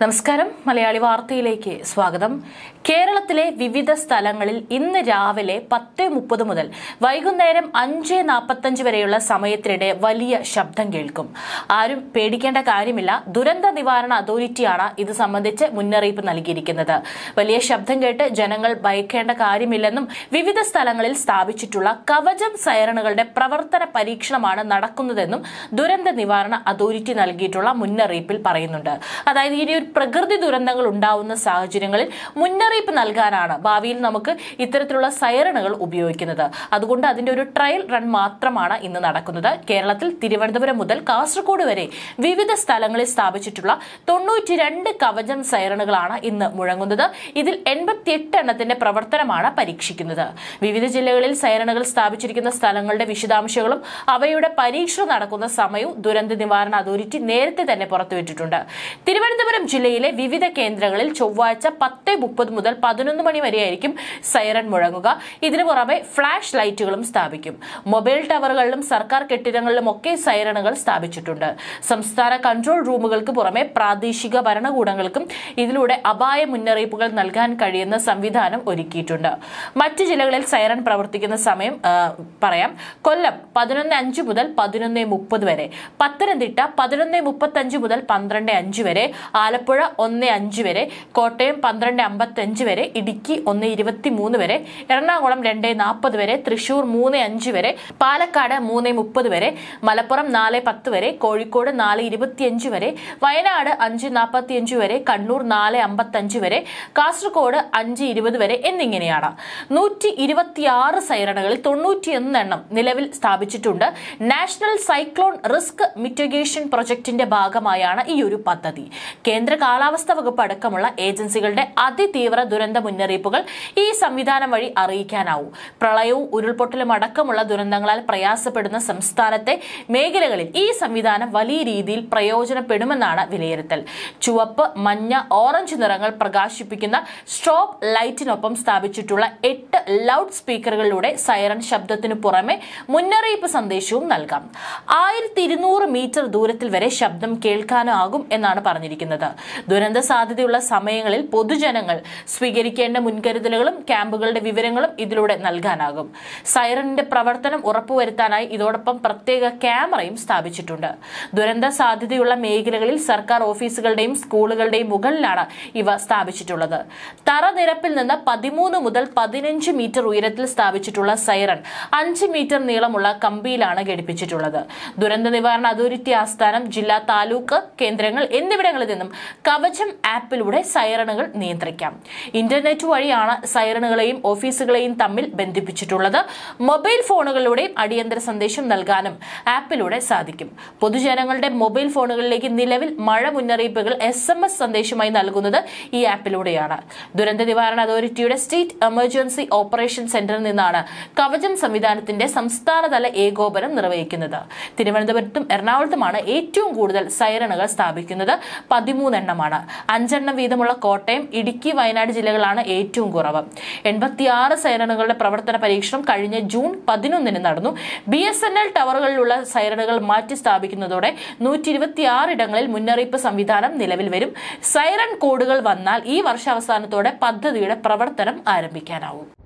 നമസ്കാരം മലയാളി വാർത്തയിലേക്ക് സ്വാഗതം കേരളത്തിലെ വിവിധ സ്ഥലങ്ങളിൽ ഇന്ന് രാവിലെ പത്ത് മുപ്പത് മുതൽ വൈകുന്നേരം അഞ്ച് നാൽപ്പത്തഞ്ച് വരെയുള്ള സമയത്തിനിടെ വലിയ ശബ്ദം കേൾക്കും ആരും പേടിക്കേണ്ട കാര്യമില്ല ദുരന്ത നിവാരണ അതോറിറ്റിയാണ് ഇത് സംബന്ധിച്ച് മുന്നറിയിപ്പ് നൽകിയിരിക്കുന്നത് വലിയ ശബ്ദം കേട്ട് ജനങ്ങൾ ഭയക്കേണ്ട കാര്യമില്ലെന്നും വിവിധ സ്ഥലങ്ങളിൽ സ്ഥാപിച്ചിട്ടുള്ള കവചം സൈറണുകളുടെ പ്രവർത്തന പരീക്ഷണമാണ് നടക്കുന്നതെന്നും ദുരന്ത നിവാരണ അതോറിറ്റി നൽകിയിട്ടുള്ള മുന്നറിയിപ്പിൽ പറയുന്നുണ്ട് അതായത് ഇനി ഒരു പ്രകൃതി ദുരന്തങ്ങൾ ഉണ്ടാവുന്ന സാഹചര്യങ്ങളിൽ മുന്നറിയിപ്പ് നൽകാനാണ് ഭാവിയിൽ നമുക്ക് ഇത്തരത്തിലുള്ള സൈറണുകൾ ഉപയോഗിക്കുന്നത് അതുകൊണ്ട് അതിന്റെ ഒരു ട്രയൽ റൺ മാത്രമാണ് ഇന്ന് നടക്കുന്നത് കേരളത്തിൽ തിരുവനന്തപുരം മുതൽ കാസർഗോഡ് വരെ വിവിധ സ്ഥലങ്ങളിൽ സ്ഥാപിച്ചിട്ടുള്ള തൊണ്ണൂറ്റി രണ്ട് കവചം സൈറണുകളാണ് ഇന്ന് മുഴങ്ങുന്നത് ഇതിൽ എൺപത്തിയെട്ട് എണ്ണത്തിന്റെ പ്രവർത്തനമാണ് പരീക്ഷിക്കുന്നത് വിവിധ ജില്ലകളിൽ സൈറണുകൾ സ്ഥാപിച്ചിരിക്കുന്ന സ്ഥലങ്ങളുടെ വിശദാംശങ്ങളും അവയുടെ പരീക്ഷണം നടക്കുന്ന സമയവും ദുരന്ത നിവാരണ അതോറിറ്റി നേരത്തെ തന്നെ പുറത്തുവിട്ടിട്ടുണ്ട് തിരുവനന്തപുരം ജില്ലയിലെ വിവിധ കേന്ദ്രങ്ങളിൽ ചൊവ്വാഴ്ച പത്ത് മുപ്പത് മുതൽ പതിനൊന്ന് മണി വരെയായിരിക്കും സൈറൺ മുഴങ്ങുക ഇതിനു പുറമെ ഫ്ലാഷ് ലൈറ്റുകളും സ്ഥാപിക്കും മൊബൈൽ ടവറുകളിലും സർക്കാർ കെട്ടിടങ്ങളിലും ഒക്കെ സൈറണുകൾ സ്ഥാപിച്ചിട്ടുണ്ട് സംസ്ഥാന കൺട്രോൾ റൂമുകൾക്ക് പുറമെ പ്രാദേശിക ഭരണകൂടങ്ങൾക്കും ഇതിലൂടെ അപായ മുന്നറിയിപ്പുകൾ നൽകാൻ കഴിയുന്ന സംവിധാനം ഒരുക്കിയിട്ടുണ്ട് മറ്റ് ജില്ലകളിൽ സൈറൺ പ്രവർത്തിക്കുന്ന സമയം ആ, പറയാം കൊല്ലം പതിനൊന്ന് അഞ്ച് മുതൽ പതിനൊന്ന് മുപ്പത് വരെ പത്തനംതിട്ട പതിനൊന്ന് മുപ്പത്തഞ്ച് മുതൽ പന്ത്രണ്ട് അഞ്ച് വരെ ആലപ്പുഴ ഒന്ന് അഞ്ച് വരെ കോട്ടയം പന്ത്രണ്ട് അമ്പത്തഞ്ച് വരെ ഇടുക്കി ഒന്ന് ഇരുപത്തി മൂന്ന് വരെ എറണാകുളം രണ്ട് നാൽപ്പത് വരെ തൃശൂർ മൂന്ന് അഞ്ച് വരെ പാലക്കാട് മൂന്ന് മുപ്പത് വരെ മലപ്പുറം നാല് പത്ത് വരെ കോഴിക്കോട് നാല് ഇരുപത്തിയഞ്ച് വരെ വയനാട് അഞ്ച് നാൽപ്പത്തിയഞ്ച് വരെ കണ്ണൂർ നാല് അമ്പത്തഞ്ച് വരെ കാസർഗോഡ് അഞ്ച് ഇരുപത് വരെ എന്നിങ്ങനെയാണ് നൂറ്റി ഇരുപത്തിയാറ് സൈറണുകളിൽ തൊണ്ണൂറ്റിയൊന്ന് എണ്ണം നിലവിൽ സ്ഥാപിച്ചിട്ടുണ്ട് നാഷണൽ സൈക്ലോൺ റിസ്ക് മിറ്റിഗേഷൻ പ്രൊജക്ടിന്റെ ഭാഗമായാണ് ഈ ഒരു പദ്ധതി കേന്ദ്ര കാലാവസ്ഥാ വകുപ്പ് അടക്കമുള്ള ഏജൻസികളുടെ അതിതീവ്ര ദുരന്ത മുന്നറിയിപ്പുകൾ ഈ സംവിധാനം വഴി അറിയിക്കാനാവും പ്രളയവും ഉരുൾപൊട്ടലും അടക്കമുള്ള ദുരന്തങ്ങളാൽ പ്രയാസപ്പെടുന്ന സംസ്ഥാനത്തെ മേഖലകളിൽ ഈ സംവിധാനം വലിയ രീതിയിൽ പ്രയോജനപ്പെടുമെന്നാണ് വിലയിരുത്തൽ ചുവപ്പ് മഞ്ഞ ഓറഞ്ച് നിറങ്ങൾ പ്രകാശിപ്പിക്കുന്ന സ്ട്രോബ് ലൈറ്റിനൊപ്പം സ്ഥാപിച്ചിട്ടുള്ള എട്ട് ലൗഡ് സ്പീക്കറുകളിലൂടെ സൈറൺ ശബ്ദത്തിനു പുറമെ മുന്നറിയിപ്പ് സന്ദേശവും നൽകാം ആയിരത്തി ഇരുന്നൂറ് മീറ്റർ ദൂരത്തിൽ വരെ ശബ്ദം കേൾക്കാനാകും എന്നാണ് പറഞ്ഞിരിക്കുന്നത് ദുരന്ത സാധ്യതയുള്ള സമയങ്ങളിൽ പൊതുജനങ്ങൾ സ്വീകരിക്കേണ്ട മുൻകരുതലുകളും ക്യാമ്പുകളുടെ വിവരങ്ങളും ഇതിലൂടെ നൽകാനാകും സൈറണിന്റെ പ്രവർത്തനം ഉറപ്പുവരുത്താനായി ഇതോടൊപ്പം പ്രത്യേക ക്യാമറയും സ്ഥാപിച്ചിട്ടുണ്ട് ദുരന്ത സാധ്യതയുള്ള മേഖലകളിൽ സർക്കാർ ഓഫീസുകളുടെയും സ്കൂളുകളുടെയും മുകളിലാണ് ഇവ സ്ഥാപിച്ചിട്ടുള്ളത് തറനിരപ്പിൽ നിന്ന് പതിമൂന്ന് മുതൽ പതിനഞ്ച് മീറ്റർ ഉയരത്തിൽ സ്ഥാപിച്ചിട്ടുള്ള സൈറൺ അഞ്ച് മീറ്റർ നീളമുള്ള കമ്പിയിലാണ് ഘടിപ്പിച്ചിട്ടുള്ളത് ദുരന്ത നിവാരണ അതോറിറ്റി ആസ്ഥാനം ജില്ലാ താലൂക്ക് കേന്ദ്രങ്ങൾ എന്നിവിടങ്ങളിൽ നിന്നും കവചം ആപ്പിലൂടെ സൈറണുകൾ നിയന്ത്രിക്കാം ഇന്റർനെറ്റ് വഴിയാണ് സൈറണുകളെയും ഓഫീസുകളെയും തമ്മിൽ ബന്ധിപ്പിച്ചിട്ടുള്ളത് മൊബൈൽ ഫോണുകളിലൂടെയും അടിയന്തര സന്ദേശം നൽകാനും ആപ്പിലൂടെ സാധിക്കും പൊതുജനങ്ങളുടെ മൊബൈൽ ഫോണുകളിലേക്ക് നിലവിൽ മഴ മുന്നറിയിപ്പുകൾ എസ് എം എസ് സന്ദേശമായി നൽകുന്നത് ഈ ആപ്പിലൂടെയാണ് ദുരന്ത നിവാരണ അതോറിറ്റിയുടെ സ്റ്റേറ്റ് എമർജൻസി ഓപ്പറേഷൻ സെന്ററിൽ നിന്നാണ് കവചം സംവിധാനത്തിന്റെ സംസ്ഥാനതല ഏകോപനം നിർവഹിക്കുന്നത് തിരുവനന്തപുരത്തും എറണാകുളത്തുമാണ് ഏറ്റവും കൂടുതൽ സൈറണുകൾ സ്ഥാപിക്കുന്നത് പതിമൂന്നെണ്ണമാണ് അഞ്ചെണ്ണം വീതമുള്ള കോട്ടയം ഇടുക്കി വയനാട് ജില്ലകളാണ് ഏറ്റവും കുറവ് എൺപത്തിയാറ് സൈറണുകളുടെ പ്രവർത്തന പരീക്ഷണം കഴിഞ്ഞ ജൂൺ പതിനൊന്നിന് നടന്നു ബി എസ് എൻ എൽ ടവറുകളിലുള്ള സൈറണുകൾ മാറ്റി സ്ഥാപിക്കുന്നതോടെ നൂറ്റി ഇരുപത്തിയാറ് ഇടങ്ങളിൽ മുന്നറിയിപ്പ് സംവിധാനം നിലവിൽ വരും സൈറൺ കോഡുകൾ വന്നാൽ ഈ വർഷാവസാനത്തോടെ പദ്ധതിയുടെ പ്രവർത്തനം ആരംഭിക്കാനാവും